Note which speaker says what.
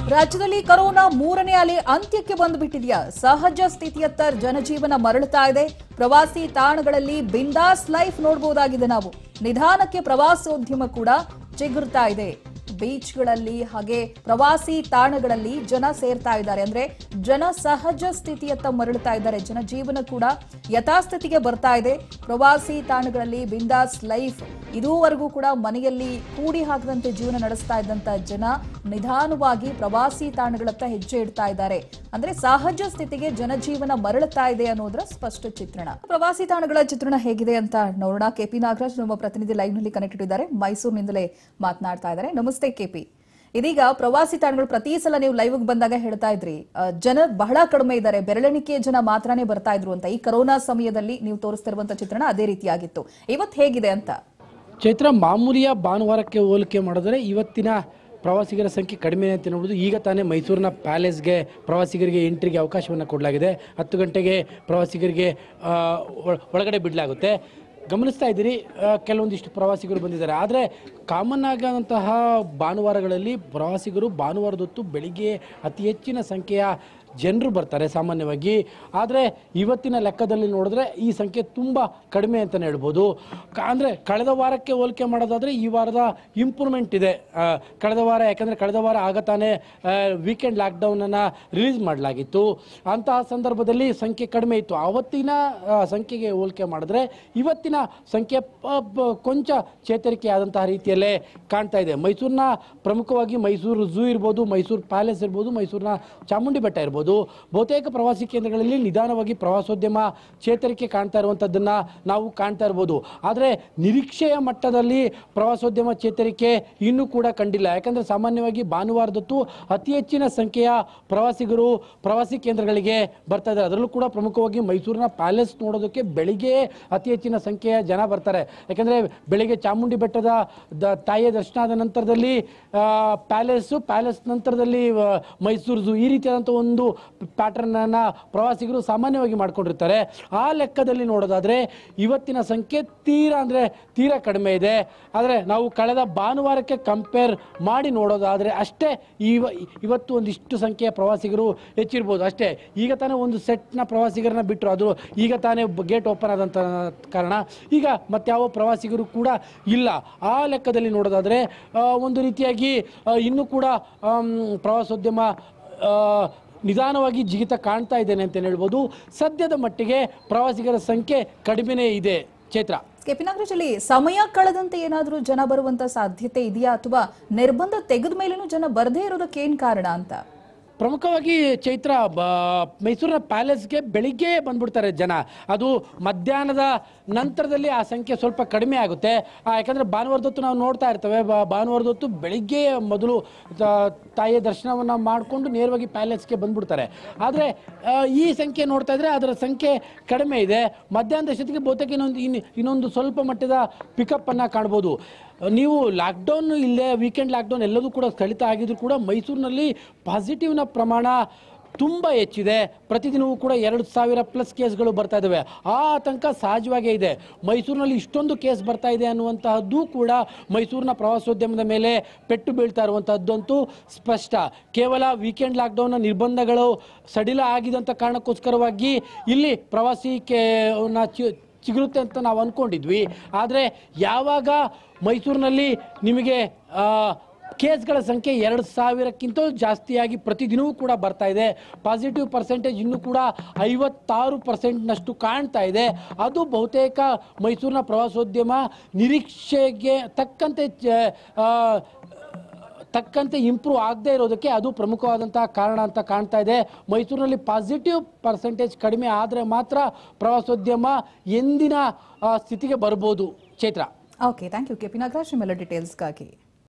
Speaker 1: ರಾಜ್ಯದಲ್ಲಿ ಕೊರೋನಾ ಮೂರನೇ ಅಲೆ ಅಂತ್ಯಕ್ಕೆ ಬಂದುಬಿಟ್ಟಿದೆಯಾ ಸಹಜ ಸ್ಥಿತಿಯತ್ತ ಜನಜೀವನ ಮರಳುತ್ತಾ ಇದೆ ಪ್ರವಾಸಿ ತಾಣಗಳಲ್ಲಿ ಬಿಂದಾಸ್ ಲೈಫ್ ನೋಡಬಹುದಾಗಿದೆ ನಾವು ನಿಧಾನಕ್ಕೆ ಪ್ರವಾಸೋದ್ಯಮ ಕೂಡ ಚಿಗುರ್ತಾ ಇದೆ ಬೀಚ್ಗಳಲ್ಲಿ ಹಾಗೆ ಪ್ರವಾಸಿ ತಾಣಗಳಲ್ಲಿ ಜನ ಸೇರ್ತಾ ಇದ್ದಾರೆ ಅಂದ್ರೆ ಜನ ಸಹಜ ಸ್ಥಿತಿಯತ್ತ ಮರಳುತ್ತಾ ಇದ್ದಾರೆ ಜನಜೀವನ ಕೂಡ ಯಥಾಸ್ಥಿತಿಗೆ ಬರ್ತಾ ಇದೆ ಪ್ರವಾಸಿ ತಾಣಗಳಲ್ಲಿ ಬಿಂದಾಸ್ ಲೈಫ್ ಇದುವರೆಗೂ ಕೂಡ ಮನೆಯಲ್ಲಿ ಕೂಡಿ ಹಾಕದಂತೆ ಜೀವನ ನಡೆಸ್ತಾ ಇದ್ದಂತ ಜನ ನಿಧಾನವಾಗಿ ಪ್ರವಾಸಿ ತಾಣಗಳತ್ತ ಹೆಜ್ಜೆ ಇಡ್ತಾ ಇದ್ದಾರೆ ಅಂದ್ರೆ ಸಹಜ ಸ್ಥಿತಿಗೆ ಜನಜೀವನ ಮರಳುತ್ತಾ ಇದೆ ಅನ್ನೋದರ ಸ್ಪಷ್ಟ ಚಿತ್ರಣ ಪ್ರವಾಸಿ ತಾಣಗಳ ಚಿತ್ರಣ ಹೇಗಿದೆ ಅಂತ ನೋಡೋಣ ಕೆಪಿ ನಾಗರಾಜ್ ನಮ್ಮ ಪ್ರತಿನಿಧಿ ಲೈವ್ ನಲ್ಲಿ ಕನೆಕ್ಟ್ ಇದ್ದಾರೆ ಮೈಸೂರಿನಿಂದಲೇ ಮಾತನಾಡ್ತಾ ಇದ್ದಾರೆ ನಮಸ್ತೆ ಕೆಪಿ ಇದೀಗ ಪ್ರವಾಸಿ ತಾಣಗಳು ಪ್ರತಿ ಸಲ ನೀವು ಲೈವ್ ಬಂದಾಗ ಹೇಳ್ತಾ ಇದ್ರಿ ಆ, ಜನ ಬಹಳ ಕಡಿಮೆ ಇದ್ದಾರೆ ಬೆರಳೆಣಿಕೆಯ ಜನ ಮಾತ್ರನೇ ಬರ್ತಾ ಇದ್ರು ಅಂತ ಈ ಕೊರೋನಾ ಸಮಯದಲ್ಲಿ ನೀವು ತೋರಿಸ್ತಿರುವಂತ ಚಿತ್ರಣ ಅದೇ ರೀತಿಯಾಗಿತ್ತು ಇವತ್ತು ಹೇಗಿದೆ ಅಂತ
Speaker 2: ಚೈತ್ರ ಮಾಮೂಲಿಯ ಭಾನುವಾರಕ್ಕೆ ಹೋಲಿಕೆ ಮಾಡಿದ್ರೆ ಇವತ್ತಿನ ಪ್ರವಾಸಿಗರ ಸಂಖ್ಯೆ ಕಡಿಮೆ ಅಂತ ನೋಡೋದು ಈಗ ತಾನೇ ಮೈಸೂರಿನ ಪ್ಯಾಲೇಸ್ಗೆ ಪ್ರವಾಸಿಗರಿಗೆ ಎಂಟ್ರಿಗೆ ಅವಕಾಶವನ್ನು ಕೊಡಲಾಗಿದೆ ಹತ್ತು ಗಂಟೆಗೆ ಪ್ರವಾಸಿಗರಿಗೆ ಆ, ಒಳ- ಒಳಗಡೆ ಬಿಡಲಾಗುತ್ತೆ ಗಮನಿಸ್ತಾ ಇದ್ದೀರಿ ಆ, ಕೆಲವೊಂದಿಷ್ಟು ಪ್ರವಾಸಿಗರು ಬಂದಿದ್ದಾರೆ ಆದರೆ ಕಾಮನ್ ಆದಂತಹ ಭಾನುವಾರಗಳಲ್ಲಿ ಪ್ರವಾಸಿಗರು ಭಾನುವಾರದೊತ್ತು ಬೆಳಿಗ್ಗೆ ಅತಿ ಹೆಚ್ಚಿನ ಸಂಖ್ಯೆಯ ಜನರು ಬರ್ತಾರೆ ಸಾಮಾನ್ಯವಾಗಿ ಆದರೆ ಇವತ್ತಿನ ಲೆಕ್ಕದಲ್ಲಿ ನೋಡಿದ್ರೆ ಈ ಸಂಖ್ಯೆ ತುಂಬ ಕಡಿಮೆ ಅಂತಲೇ ಹೇಳ್ಬೋದು ಕ- ಅಂದರೆ ಕಳೆದ ವಾರಕ್ಕೆ ಹೋಲಿಕೆ ಮಾಡೋದಾದರೆ ಈ ವಾರದ ಇಂಪ್ರೂವ್ಮೆಂಟ್ ಇದೆ ಆ, ಕಳೆದ ವಾರ ಯಾಕಂದರೆ ಕಳೆದ ವಾರ ಆಗ ತಾನೇ ವೀಕೆಂಡ್ ಲಾಕ್ಡೌನನ್ನು ರಿಲೀಸ್ ಮಾಡಲಾಗಿತ್ತು ಅಂತಹ ಸಂದರ್ಭದಲ್ಲಿ ಸಂಖ್ಯೆ ಕಡಿಮೆ ಇತ್ತು ಆವತ್ತಿನ ಆ, ಸಂಖ್ಯೆಗೆ ಹೋಲಿಕೆ ಮಾಡಿದ್ರೆ ಇವತ್ತಿನ ಸಂಖ್ಯೆ ಪ- ಪ- ಕೊಂಚ ಚೇತರಿಕೆ ಆದಂತಹ ರೀತಿಯಲ್ಲೇ ಕಾಣ್ತಾ ಇದೆ ಮೈಸೂರಿನ ಪ್ರಮುಖವಾಗಿ ಮೈಸೂರು ಝೂ ಇರ್ಬೋದು ಮೈಸೂರು ಪ್ಯಾಲೇಸ್ ಇರ್ಬೋದು ಮೈಸೂರಿನ ಚಾಮುಂಡಿ ಬೆಟ್ಟ ಇರ್ಬೋದು ಬಹುತೇಕ ಪ್ರವಾಸಿ ಕೇಂದ್ರಗಳಲ್ಲಿ ನಿಧಾನವಾಗಿ ಪ್ರವಾಸೋದ್ಯಮ ಚೇತರಿಕೆ ಕಾಣ್ತಾ ಇರುವಂಥದ್ದನ್ನು ನಾವು ಕಾಣ್ತಾ ಇರ್ಬೋದು ಆದರೆ ನಿರೀಕ್ಷೆಯ ಮಟ್ಟದಲ್ಲಿ ಪ್ರವಾಸೋದ್ಯಮ ಚೇತರಿಕೆ ಇನ್ನೂ ಕೂಡ ಕಂಡಿಲ್ಲ ಯಾಕಂದರೆ ಸಾಮಾನ್ಯವಾಗಿ ಭಾನುವಾರದೊತ್ತು ಅತಿ ಹೆಚ್ಚಿನ ಸಂಖ್ಯೆಯ ಪ್ರವಾಸಿಗರು ಪ್ರವಾಸಿ ಕೇಂದ್ರಗಳಿಗೆ ಬರ್ತಾ ಇದ್ದಾರೆ ಅದರಲ್ಲೂ ಕೂಡ ಪ್ರಮುಖವಾಗಿ ಮೈಸೂರಿನ ಪ್ಯಾಲೇಸ್ ನೋಡೋದಕ್ಕೆ ಬೆಳಿಗ್ಗೆ ಅತಿ ಹೆಚ್ಚಿನ ಸಂಖ್ಯೆಯ ಜನ ಬರ್ತಾರೆ ಯಾಕಂದರೆ ಬೆಳಿಗ್ಗೆ ಚಾಮುಂಡಿ ಬೆಟ್ಟದ ದ ತಾಯಿಯ ದರ್ಶನ ಆದ ನಂತರದಲ್ಲಿ ಆ, ಪ್ಯಾಲೇಸು ಪ್ಯಾಲೇಸ್ ನಂತರದಲ್ಲಿ ಆ, ಮೈಸೂರು ಝೂ ಈ ರೀತಿಯಾದಂಥ ಒಂದು ಪ್ಯಾಟರ್ನನ್ನು ಪ್ರವಾಸಿಗರು ಸಾಮಾನ್ಯವಾಗಿ ಮಾಡ್ಕೊಂಡಿರ್ತಾರೆ ಆ ಲೆಕ್ಕದಲ್ಲಿ ನೋಡೋದಾದರೆ ಇವತ್ತಿನ ಸಂಖ್ಯೆ ತೀರಾ ಅಂದರೆ ತೀರಾ ಕಡಿಮೆ ಇದೆ ಆದರೆ ನಾವು ಕಳೆದ ಭಾನುವಾರಕ್ಕೆ ಕಂಪೇರ್ ಮಾಡಿ ನೋಡೋದಾದರೆ ಅಷ್ಟೇ ಇವ ಇವತ್ತು ಒಂದಿಷ್ಟು ಸಂಖ್ಯೆಯ ಪ್ರವಾಸಿಗರು ಹೆಚ್ಚಿರ್ಬೋದು ಅಷ್ಟೇ ಈಗ ತಾನೇ ಒಂದು ಸೆಟ್ನ ಪ್ರವಾಸಿಗರನ್ನ ಬಿಟ್ಟರು ಅದು ಈಗ ತಾನೇ ಗೇಟ್ ಓಪನ್ ಆದಂಥ ಕಾರಣ ಈಗ ಮತ್ಯಾವ ಪ್ರವಾಸಿಗರು ಕೂಡ ಇಲ್ಲ ಆ ಲೆಕ್ಕದಲ್ಲಿ ನೋಡೋದಾದರೆ ಆ, ಒಂದು ರೀತಿಯಾಗಿ ಆ, ಇನ್ನೂ ಕೂಡ ಆಮ್, ಪ್ರವಾಸೋದ್ಯಮ ಆ, ನಿಧಾನವಾಗಿ ಜಿಗಿತ ಕಾಣ್ತಾ ಇದ್ದೇನೆ ಅಂತ ಹೇಳ್ಬೋದು ಸದ್ಯದ ಮಟ್ಟಿಗೆ ಪ್ರವಾಸಿಗರ ಸಂಖ್ಯೆ ಕಡಿಮೆನೇ ಇದೆ ಚೈತ್ರ
Speaker 1: ಕೆಪಿ ನಾಗರಾಜ್ ಅಲ್ಲಿ ಸಮಯ ಕಳೆದಂತೆ ಏನಾದ್ರೂ ಜನ ಬರುವಂತ ಸಾಧ್ಯತೆ ಇದೆಯಾ ಅಥವಾ ನಿರ್ಬಂಧ ತೆಗೆದ ಮೇಲೇನು ಜನ ಬರದೇ ಇರೋದಕ್ಕೆ ಏನ್ ಕಾರಣ ಅಂತ
Speaker 2: ಪ್ರಮುಖವಾಗಿ ಚೈತ್ರ ಬ ಮೈಸೂರಿನ ಪ್ಯಾಲೇಸ್ಗೆ ಬೆಳಿಗ್ಗೆ ಬಂದ್ಬಿಡ್ತಾರೆ ಜನ ಅದು ಮಧ್ಯಾಹ್ನದ ನಂತರದಲ್ಲಿ ಆ ಸಂಖ್ಯೆ ಸ್ವಲ್ಪ ಕಡಿಮೆ ಆಗುತ್ತೆ ಆ, ಯಾಕಂದ್ರೆ ಭಾನುವಾರದೊತ್ತು ನಾವು ನೋಡ್ತಾ ಇರ್ತೇವೆ ಬ- ಭಾನುವಾರದೊತ್ತು ಬೆಳಿಗ್ಗೆ ಮೊದಲು ತ- ತಾಯಿಯ ದರ್ಶನವನ್ನು ಮಾಡಿಕೊಂಡು ನೇರವಾಗಿ ಪ್ಯಾಲೇಸ್ಗೆ ಬಂದ್ಬಿಡ್ತಾರೆ ಆದರೆ ಈ ಸಂಖ್ಯೆ ನೋಡ್ತಾ ಇದ್ರೆ ಅದರ ಸಂಖ್ಯೆ ಕಡಿಮೆ ಇದೆ ಮಧ್ಯಾಹ್ನದ ಅಷ್ಟೊತ್ತಿಗೆ ಬಹುತೇಕ ಇನ್ನೊಂದು ಇನ್ನು ಇನ್ನೊಂದು ಸ್ವಲ್ಪ ಮಟ್ಟದ ಪಿಕಪ್ಪನ್ನು ಕಾಣ್ಬೋದು ನೀವು ಲಾಕ್ಡೌನ್ ಇಲ್ಲೇ ವೀಕೆಂಡ್ ಲಾಕ್ಡೌನ್ ಎಲ್ಲದೂ ಕೂಡ ಸ್ಥಳಿತ ಆಗಿದ್ರು ಕೂಡ ಮೈಸೂರಿನಲ್ಲಿ ಪಾಸಿಟಿವ್ನ ಪ್ರಮಾಣ ತುಂಬ ಹೆಚ್ಚಿದೆ ಪ್ರತಿದಿನವೂ ಕೂಡ ಎರಡು ಸಾವಿರ ಪ್ಲಸ್ ಕೇಸ್ಗಳು ಬರ್ತಾ ಇದ್ದಾವೆ ಆ ಆತಂಕ ಸಹಜವಾಗೇ ಇದೆ ಮೈಸೂರಿನಲ್ಲಿ ಇಷ್ಟೊಂದು ಕೇಸ್ ಬರ್ತಾ ಇದೆ ಅನ್ನುವಂತಹದ್ದು ಕೂಡ ಮೈಸೂರಿನ ಪ್ರವಾಸೋದ್ಯಮದ ಮೇಲೆ ಪೆಟ್ಟು ಬೀಳ್ತಾ ಇರುವಂತಹದ್ದಂತೂ ಸ್ಪಷ್ಟ ಕೇವಲ ವೀಕೆಂಡ್ ಲಾಕ್ಡೌನ್ನ ನಿರ್ಬಂಧಗಳು ಸಡಿಲ ಆಗಿದಂಥ ಕಾರಣಕ್ಕೋಸ್ಕರವಾಗಿ ಇಲ್ಲಿ ಪ್ರವಾಸಿ ಕೇ ಚಿ- ಚಿಗುರುತ್ತೆ ಅಂತ ನಾವು ಅಂದ್ಕೊಂಡಿದ್ವಿ ಆದರೆ ಯಾವಾಗ ಮೈಸೂರಿನಲ್ಲಿ ನಿಮಗೆ ಆ, ಕೇಸ್ಗಳ ಸಂಖ್ಯೆ ಎರಡು ಸಾವಿರಕ್ಕಿಂತ ಜಾಸ್ತಿಯಾಗಿ ಪ್ರತಿದಿನವೂ ಕೂಡ ಬರ್ತಾ ಇದೆ ಪಾಸಿಟಿವ್ ಪರ್ಸೆಂಟೇಜ್ ಇನ್ನೂ ಕೂಡ ಐವತ್ತಾರು ಪರ್ಸೆಂಟ್ನಷ್ಟು ಕಾಣ್ತಾ ಇದೆ ಅದು ಬಹುತೇಕ ಮೈಸೂರಿನ ಪ್ರವಾಸೋದ್ಯಮ ನಿರೀಕ್ಷೆಗೆ ತಕ್ಕಂತೆ ಚ- ಆ, ತಕ್ಕಂತೆ ಇಂಪ್ರೂವ್ ಆಗದೇ ಇರೋದಕ್ಕೆ ಅದು ಪ್ರಮುಖವಾದಂತಹ ಕಾರಣ ಅಂತ ಕಾಣ್ತಾ ಇದೆ ಮೈಸೂರಿನಲ್ಲಿ ಪಾಸಿಟಿವ್ ಪರ್ಸೆಂಟೇಜ್ ಕಡಿಮೆ ಆದರೆ ಮಾತ್ರ ಪ್ರವಾಸೋದ್ಯಮ ಎಂದಿನ ಆ, ಸ್ಥಿತಿಗೆ ಬರ್ಬೋದು Chaitra
Speaker 1: okay thank you K P Nagaraj ನಿಮ್ಮೆಲ್ಲ ಡೀಟೇಲ್ಸ್ಗಾಗಿ